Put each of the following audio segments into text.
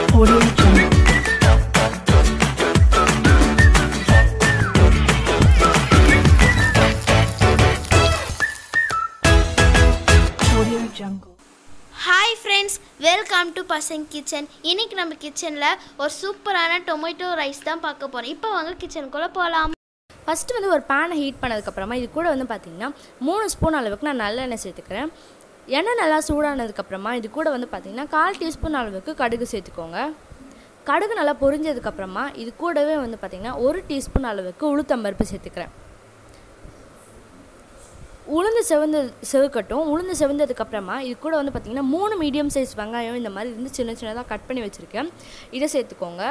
Audio Jungle. Audio Jungle. Hi friends welcome to பசங் kitchen இன்னைக்கு நம்ம கிச்சனில் ஒரு சூப்பரான டொமேட்டோ ரைஸ் தான் பார்க்க போகிறோம் இப்போ வாங்க கிச்சனுக்குள்ளே போகலாம் ஃபஸ்ட்டு வந்து ஒரு பேனை ஹீட் பண்ணதுக்கப்புறமா இது கூட வந்து பார்த்திங்கன்னா மூணு ஸ்பூன் அளவுக்கு நான் நல்லெண்ணெய் சேர்த்துக்கிறேன் எண்ணெய் நல்லா சூடானதுக்கப்புறமா இது கூட வந்து பார்த்திங்கன்னா கால் டீஸ்பூன் அளவுக்கு கடுகு சேர்த்துக்கோங்க கடுகு நல்லா பொரிஞ்சதுக்கப்புறமா இது கூடவே வந்து பார்த்திங்கன்னா ஒரு டீஸ்பூன் அளவுக்கு உளுத்தம்பருப்பு சேர்த்துக்கிறேன் உளுந்து செவந்து செவுக்கட்டும் உளுந்து செவந்ததுக்கப்புறமா இது கூட வந்து பார்த்திங்கன்னா மூணு மீடியம் சைஸ் வெங்காயம் இந்த மாதிரி இருந்து சின்ன சின்னதாக கட் பண்ணி வச்சுருக்கேன் இதை சேர்த்துக்கோங்க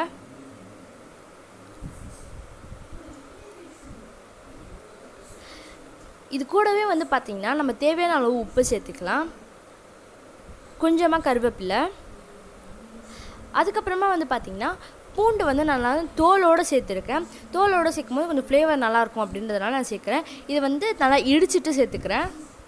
இது கூடவே வந்து பார்த்திங்கன்னா நம்ம தேவையான அளவு உப்பு சேர்த்துக்கலாம் கொஞ்சமாக கருவேப்பிலை அதுக்கப்புறமா வந்து பார்த்திங்கன்னா பூண்டு வந்து நான் நல்லா தோலோடு சேர்த்துருக்கேன் தோலோடு சேர்க்கும் போது கொஞ்சம் ஃப்ளேவர் நல்லாயிருக்கும் அப்படின்றதுனால நான் சேர்க்குறேன் இது வந்து நல்லா இடிச்சிட்டு சேர்த்துக்கிறேன்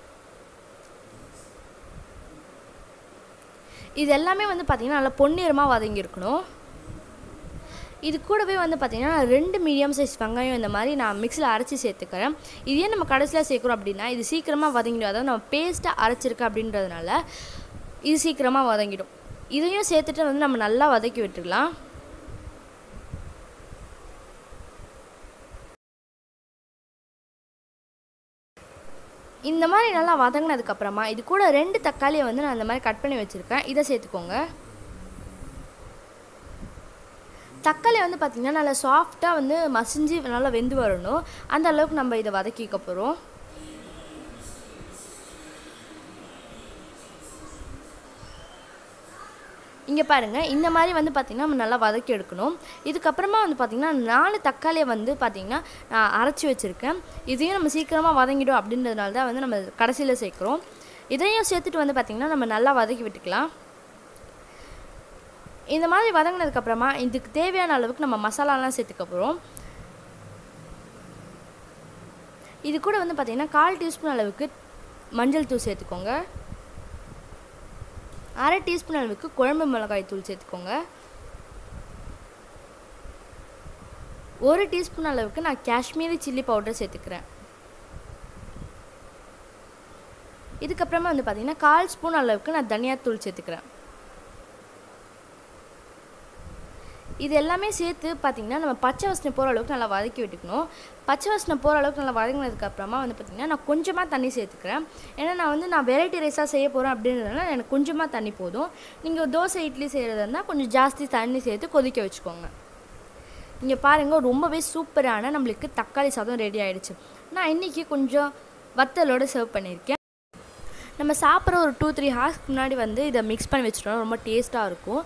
இது எல்லாமே வந்து பார்த்திங்கன்னா நல்லா பொன்னிறமாக வதங்கியிருக்கணும் இது கூடவே வந்து பார்த்திங்கன்னா நான் ரெண்டு மீடியம் சைஸ் வெங்காயம் இந்த மாதிரி நான் மிக்சியில் அரைச்சி சேர்த்துக்கிறேன் இதே நம்ம கடைசியில் சேர்க்குறோம் அப்படின்னா இது சீக்கிரமாக வதங்கிடும் அதாவது நம்ம பேஸ்ட்டாக அரைச்சிருக்கு அப்படின்றதுனால இது சீக்கிரமாக வதங்கிடும் இதையும் சேர்த்துட்டு வந்து நம்ம நல்லா வதக்கி விட்டுக்கலாம் இந்த மாதிரி நல்லா வதங்கினதுக்கப்புறமா இது கூட ரெண்டு தக்காளியை வந்து நான் இந்த மாதிரி கட் பண்ணி வச்சுருக்கேன் இதை சேர்த்துக்கோங்க தக்காளி வந்து பார்த்திங்கன்னா நல்லா சாஃப்டாக வந்து மசிஞ்சு நல்லா வெந்து வரணும் அந்த அளவுக்கு நம்ம இதை வதக்கிக்க போகிறோம் இங்கே பாருங்கள் இந்த மாதிரி வந்து பார்த்திங்கன்னா நம்ம நல்லா வதக்கி எடுக்கணும் இதுக்கப்புறமா வந்து பார்த்திங்கன்னா நாலு தக்காளியை வந்து பார்த்திங்கன்னா நான் அரைச்சி வச்சுருக்கேன் இதையும் நம்ம சீக்கிரமாக வதங்கிடும் அப்படின்றதுனால தான் வந்து நம்ம கடைசியில் சேர்க்குறோம் இதையும் சேர்த்துட்டு வந்து பார்த்திங்கன்னா நம்ம நல்லா வதக்கி விட்டுக்கலாம் இந்த மாதிரி வதங்கினதுக்கப்புறமா இதுக்கு தேவையான அளவுக்கு நம்ம மசாலாலாம் சேர்த்துக்க போகிறோம் இது கூட வந்து பார்த்திங்கன்னா கால் டீஸ்பூன் அளவுக்கு மஞ்சள் தூள் சேர்த்துக்கோங்க அரை டீஸ்பூன் அளவுக்கு குழம்பு மிளகாய் தூள் சேர்த்துக்கோங்க ஒரு டீஸ்பூன் அளவுக்கு நான் காஷ்மீரி சில்லி பவுடர் சேர்த்துக்கிறேன் இதுக்கப்புறமா வந்து பார்த்திங்கன்னா கால் ஸ்பூன் அளவுக்கு நான் தனியாத்தூள் சேர்த்துக்கிறேன் இது எல்லாமே சேர்த்து பார்த்திங்கன்னா நம்ம பச்சை வாசனை போகிற அளவுக்கு நல்லா வதக்கி விட்டுக்கணும் பச்சை வாசனை போகிற அளவுக்கு நல்லா வதங்கினதுக்கப்புறமா வந்து பார்த்திங்கன்னா நான் கொஞ்சமாக தண்ணி சேர்த்துக்கிறேன் ஏன்னா நான் வந்து நான் வெரைட்டி ரைஸாக செய்ய போகிறேன் அப்படின்றதுனால எனக்கு கொஞ்சமாக தண்ணி போதும் நீங்கள் தோசை இட்லி செய்கிறதா இருந்தால் கொஞ்சம் ஜாஸ்தி தண்ணி சேர்த்து கொதிக்க வச்சுக்கோங்க இங்கே பாருங்கள் ரொம்பவே சூப்பரான நம்மளுக்கு தக்காளி சாதம் ரெடி ஆகிடுச்சு நான் இன்றைக்கி கொஞ்சம் வத்தலோடு சர்வ் பண்ணியிருக்கேன் நம்ம சாப்பிட்ற ஒரு டூ த்ரீ ஹார்ஸ்க்கு முன்னாடி வந்து இதை மிக்ஸ் பண்ணி வச்சுட்டோம் ரொம்ப டேஸ்ட்டாக இருக்கும்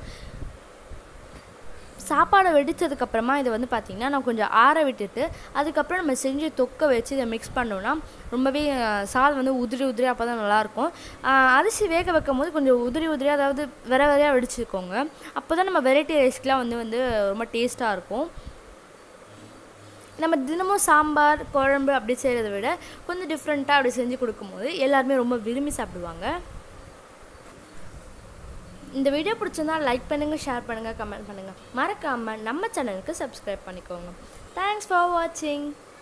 சாப்பாடை வெடித்ததுக்கப்புறமா இதை வந்து பார்த்திங்கன்னா நான் கொஞ்சம் ஆற விட்டுட்டு அதுக்கப்புறம் நம்ம செஞ்சு தொக்க வச்சு இதை மிக்ஸ் பண்ணோன்னா ரொம்பவே சாதம் வந்து உதிரி உதிரி அப்போ தான் நல்லாயிருக்கும் அரிசி வேக வைக்கும் போது கொஞ்சம் உதிரி உதிரி அதாவது விர விரையாக வெடிச்சுக்கோங்க அப்போ தான் நம்ம வெரைட்டி ரைஸ்க்கெலாம் வந்து வந்து ரொம்ப டேஸ்ட்டாக இருக்கும் நம்ம தினமும் சாம்பார் குழம்பு அப்படி செய்கிறத விட கொஞ்சம் டிஃப்ரெண்ட்டாக அப்படி செஞ்சு கொடுக்கும்போது எல்லாருமே ரொம்ப விரும்பி சாப்பிடுவாங்க இந்த வீடியோ பிடிச்சிருந்தா லைக் பண்ணுங்கள் ஷேர் பண்ணுங்கள் கமெண்ட் பண்ணுங்கள் மறக்காமல் நம்ம சேனலுக்கு சப்ஸ்கிரைப் பண்ணிக்கோங்க தேங்க்ஸ் ஃபார் வாட்சிங்